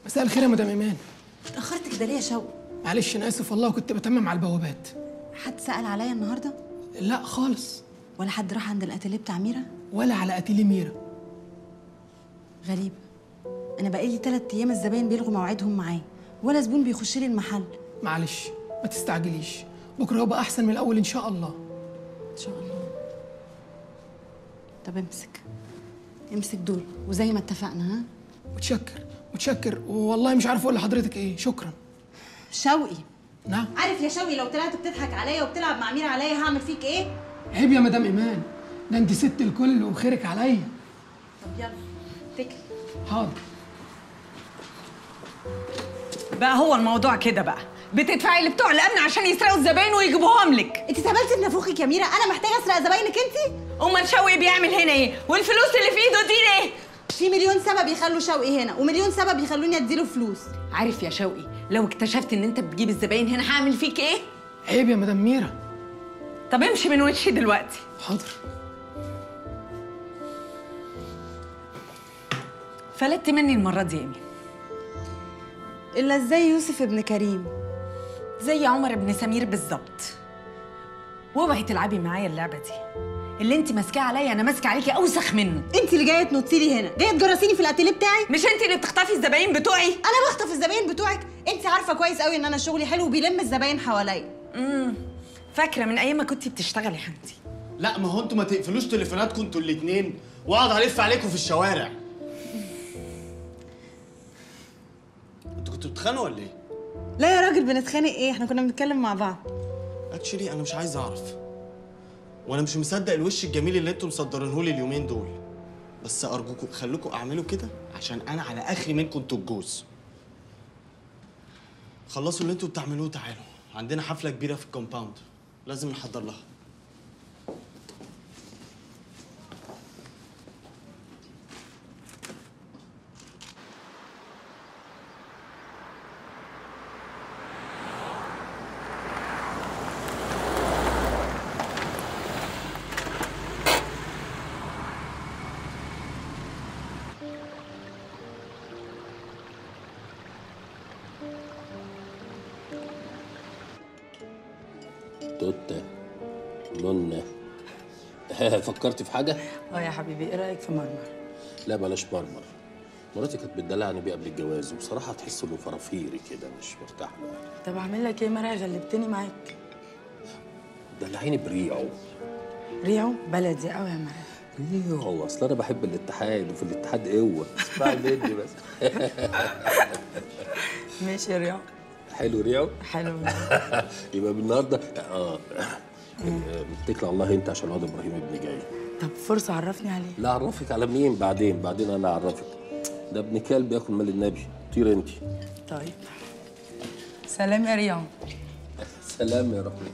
مساء الخير يا مدام ايمان اتأخرت كده ليه يا شوقي؟ معلش انا اسف والله كنت بتمم على البوابات حد سأل عليا النهارده؟ لا خالص ولا حد راح عند الاتيليه بتاع ميرا؟ ولا على اتيلي ميرا غريب أنا بقالي تلات أيام الزباين بيلغوا مواعيدهم معايا ولا زبون بيخش لي المحل معلش ما تستعجليش بكره يبقى احسن من الاول ان شاء الله إن شاء الله طب امسك امسك دول وزي ما اتفقنا ها؟ متشكر متشكر والله مش عارف اقول لحضرتك ايه شكرا شوقي نعم عارف يا شوقي لو طلعت بتضحك عليا وبتلعب مع ميرا عليا هعمل فيك ايه؟ عيب يا مدام ايمان ده انت ست الكل وخيرك عليا طب يلا اتكل حاضر بقى هو الموضوع كده بقى بتدفعي لبتوع الامن عشان يسرقوا الزباين ويجيبوهم لك انت اتهبلتي بنافوخك يا ميرا انا محتاجه اسرق زباينك انت امال شوقي بيعمل هنا ايه والفلوس اللي في ايده دي ليه في مليون سبب يخلوا شوقي هنا ومليون سبب يخلوني اديله فلوس عارف يا شوقي لو اكتشفت ان انت بتجيب الزباين هنا هعمل فيك ايه عيب يا مدام ميرا طب امشي من وشي دلوقتي حاضر فلتت مني المره دي يا ايمي الا ازاي يوسف ابن كريم زي عمر بن سمير بالظبط واوعي تلعبي معايا اللعبه دي اللي انت ماسكاه عليا انا ماسكه عليكي اوسخ منه انت اللي جايه تنطي لي هنا جايه تجرسيني في الاتيليه بتاعي مش انت اللي بتخطفي الزباين بتوعي انا بخطف الزباين بتوعك انت عارفه كويس قوي ان انا شغلي حلو وبيلم الزباين حواليا امم فاكره من ايام ما كنتي بتشتغلي حمدي لا ما هو انتوا ما تقفلوش تليفوناتكم انتوا الاتنين واقعد الف عليكم في الشوارع انتوا كنتوا بتتخانقوا ولا ايه؟ لا يا راجل بنتخانق ايه احنا كنا بنتكلم مع بعض اكشلي انا مش عايز اعرف وانا مش مصدق الوش الجميل اللي انتوا مصدرينه لي اليومين دول بس ارجوكم خلوكم اعملوا كده عشان انا على اخري منكم انتوا الجوز خلصوا اللي انتوا بتعملوه تعالوا عندنا حفله كبيره في الكومباوند لازم نحضر لها توتة نونة فكرت في حاجة؟ اه يا حبيبي ايه رايك في مرمر لا بلاش مرمر مراتي كانت بتدلعني بيه قبل الجواز وبصراحة تحس انه فرافيري كده مش مرتاح له طب اعمل لك ايه مرعي غلبتني معاك دلعيني بريعه ريعو بلدي قوي يا مرعي ريعه اصل انا بحب الاتحاد وفي الاتحاد قوة اسمعي مني بس ماشي يا ريعو حلو ريعه حلو يبقى من النهارده اه متكل على الله انت عشان الواد ابراهيم ابني جاي طب فرصه عرفني عليه لا اعرفك على مين بعدين بعدين انا اعرفك ده ابن كلب ياكل مال النبي طير انت طيب سلام يا ريعو سلام يا رحمة